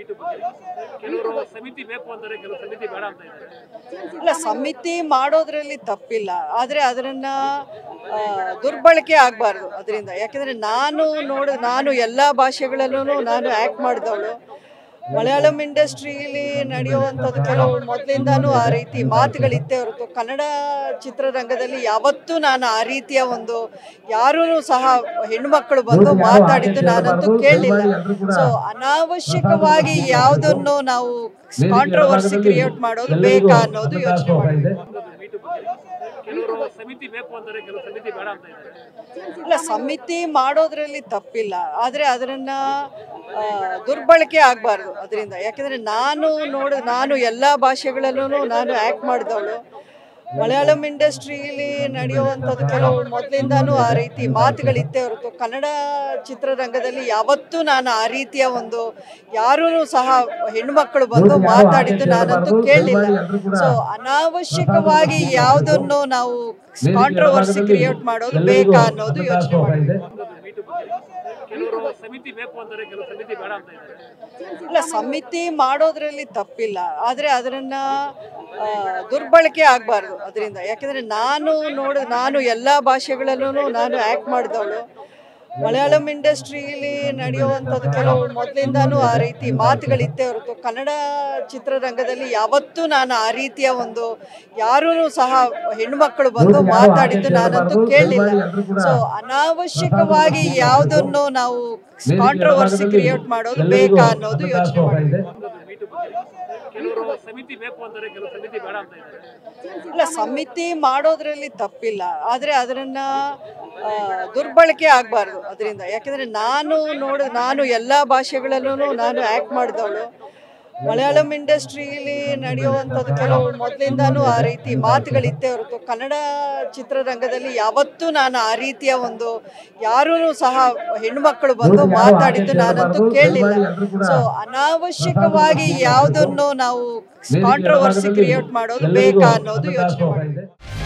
meet ಬಗ್ಗೆ ಕೆಲವರು ಸಮಿತಿ ಬೇಕು ಅಂತಾರೆ ಕೆಲವು ಸಮಿತಿ ಬೇಡ ಅಂತ ಇದ್ದಾರೆ ಇಲ್ಲ ಸಮಿತಿ ಮಾಡೋದ್ರಲ್ಲಿ ತಪ್ಪಿಲ್ಲ ಆದರೆ ಅದರನ್ನ ಆ, ದುರ್ಬಳಕೆ ಆಗಬಾರ್ದು ಅದರಿಂದ ಯಾಕಂದರೆ ನಾನು ನೋಡ ನಾನು ಎಲ್ಲ ಭಾಷೆಗಳಲ್ಲೂ ನಾನು ಆ್ಯಕ್ಟ್ ಮಾಡಿದವಳು ಮಲಯಾಳಂ ಇಂಡಸ್ಟ್ರಿಯಲ್ಲಿ ನಡೆಯುವಂಥದ್ದು ಕೆಲವು ಮೊದಲಿಂದಾನೂ ಆ ರೀತಿ ಮಾತುಗಳಿದ್ದೇ ಹೊರತು ಕನ್ನಡ ಚಿತ್ರರಂಗದಲ್ಲಿ ಯಾವತ್ತೂ ನಾನು ಆ ರೀತಿಯ ಒಂದು ಯಾರೂ ಸಹ ಹೆಣ್ಮಕ್ಳು ಬಂದು ಮಾತಾಡಿದ್ದು ನಾನಂತೂ ಕೇಳಲಿಲ್ಲ ಸೊ ಅನಾವಶ್ಯಕವಾಗಿ ಯಾವುದನ್ನು ನಾವು ಕಾಂಟ್ರವರ್ಸಿ ಕ್ರಿಯೇಟ್ ಮಾಡೋದು ಬೇಕಾ ಅನ್ನೋದು ಯೋಚನೆ ಮಾಡಬೇಕು ಮೀಟು ಬಗ್ಗೆ ಕೆಲವರು ಸಮಿತಿ ಬೇಕು ಅಂತಾರೆ ಕೆಲವು ಸಮಿತಿ ಬೇಡ ಅಂತ ಇದ್ದಾರೆ ಇಲ್ಲ ಸಮಿತಿ ಮಾಡೋದ್ರಲ್ಲಿ ತಪ್ಪಿಲ್ಲ ಆದರೆ ಅದರನ್ನ ಆ, ದುರ್ಬಳಕೆ ಆಗಬಾರ್ದು ಅದರಿಂದ ಯಾಕಂದರೆ ನಾನು ನೋಡ ನಾನು ಎಲ್ಲ ಭಾಷೆಗಳಲ್ಲೂ ನಾನು ಆ್ಯಕ್ಟ್ ಮಾಡಿದವಳು ಮಲಯಾಳಂ ಇಂಡಸ್ಟ್ರಿಯಲ್ಲಿ ನಡೆಯುವಂಥದ್ದು ಕೆಲವು ಮೊದಲಿಂದಾನೂ ಆ ರೀತಿ ಮಾತುಗಳಿದ್ದೇ ಹೊರತು ಕನ್ನಡ ಚಿತ್ರರಂಗದಲ್ಲಿ ಯಾವತ್ತೂ ನಾನು ಆ ರೀತಿಯ ಒಂದು ಯಾರೂ ಸಹ ಹೆಣ್ಮಕ್ಳು ಬಂದು ಮಾತಾಡಿದ್ದು ನಾನಂತೂ ಕೇಳಲಿಲ್ಲ ಸೊ ಅನಾವಶ್ಯಕವಾಗಿ ಯಾವುದನ್ನು ನಾವು ಕಾಂಟ್ರವರ್ಸಿ ಕ್ರಿಯೇಟ್ ಮಾಡೋದು ಬೇಕಾ ಅನ್ನೋದು ಯೋಚನೆ ಮಾಡಬೇಕು ಮೀಟು ಬಗ್ಗೆ ಕೆಲವರು ಸಮಿತಿ ಬೇಕು ಅಂತಾರೆ ಕೆಲವು ಸಮಿತಿ ಬೇಡ ಅಂತ ಇದ್ದಾರೆ ಇಲ್ಲ ಸಮಿತಿ ಮಾಡೋದ್ರಲ್ಲಿ ತಪ್ಪಿಲ್ಲ ಆದರೆ ಅದರನ್ನ ಆ, ದುರ್ಬಳಕೆ ಆಗಬಾರ್ದು ಅದರಿಂದ ಯಾಕಂದರೆ ನಾನು ನೋಡ ನಾನು ಎಲ್ಲ ಭಾಷೆಗಳಲ್ಲೂ ನಾನು ಆ್ಯಕ್ಟ್ ಮಾಡಿದವಳು ಮಲಯಾಳಂ ಇಂಡಸ್ಟ್ರಿಯಲ್ಲಿ ನಡೆಯುವಂಥದ್ದು ಕೆಲವು ಮೊದಲಿಂದಾನೂ ಆ ರೀತಿ ಮಾತುಗಳಿದ್ದೇ ಹೊರತು ಕನ್ನಡ ಚಿತ್ರರಂಗದಲ್ಲಿ ಯಾವತ್ತೂ ನಾನು ಆ ರೀತಿಯ ಒಂದು ಯಾರೂ ಸಹ ಹೆಣ್ಮಕ್ಳು ಬಂದು ಮಾತಾಡಿದ್ದು ನಾನಂತೂ ಕೇಳಲಿಲ್ಲ ಸೊ ಅನಾವಶ್ಯಕವಾಗಿ ಯಾವುದನ್ನು ನಾವು ಕಾಂಟ್ರವರ್ಸಿ ಕ್ರಿಯೇಟ್ ಮಾಡೋದು ಬೇಕಾ ಅನ್ನೋದು ಯೋಚನೆ ಮಾಡಬೇಕು ಮೀಟು ಬಗ್ಗೆ ಕೆಲವರು ಸಮಿತಿ ಬೇಕು ಅಂತಾರೆ ಕೆಲವು ಸಮಿತಿ ಬೇಡ ಅಂತ ಇದ್ದಾರೆ ಇಲ್ಲ ಸಮಿತಿ ಮಾಡೋದ್ರಲ್ಲಿ ತಪ್ಪಿಲ್ಲ ಆದರೆ ಅದರನ್ನ ಆ, ದುರ್ಬಳಕೆ ಆಗಬಾರ್ದು ಅದರಿಂದ ಯಾಕಂದರೆ ನಾನು ನೋಡ ನಾನು ಎಲ್ಲ ಭಾಷೆಗಳಲ್ಲೂ ನಾನು ಆ್ಯಕ್ಟ್ ಮಾಡಿದವಳು ಮಲಯಾಳಂ ಇಂಡಸ್ಟ್ರಿಯಲ್ಲಿ ನಡೆಯುವಂಥದ್ದು ಕೆಲವು ಮೊದಲಿಂದಾನೂ ಆ ರೀತಿ ಮಾತುಗಳಿದ್ದೇ ಹೊರತು ಕನ್ನಡ ಚಿತ್ರರಂಗದಲ್ಲಿ ಯಾವತ್ತೂ ನಾನು ಆ ರೀತಿಯ ಒಂದು ಯಾರೂ ಸಹ ಹೆಣ್ಮಕ್ಳು ಬಂದು ಮಾತಾಡಿದ್ದು ನಾನಂತೂ ಕೇಳಲಿಲ್ಲ ಸೊ ಅನಾವಶ್ಯಕವಾಗಿ ಯಾವುದನ್ನು ನಾವು ಕಾಂಟ್ರವರ್ಸಿ ಕ್ರಿಯೇಟ್ ಮಾಡೋದು ಬೇಕಾ ಅನ್ನೋದು ಯೋಚನೆ ಮಾಡಬೇಕು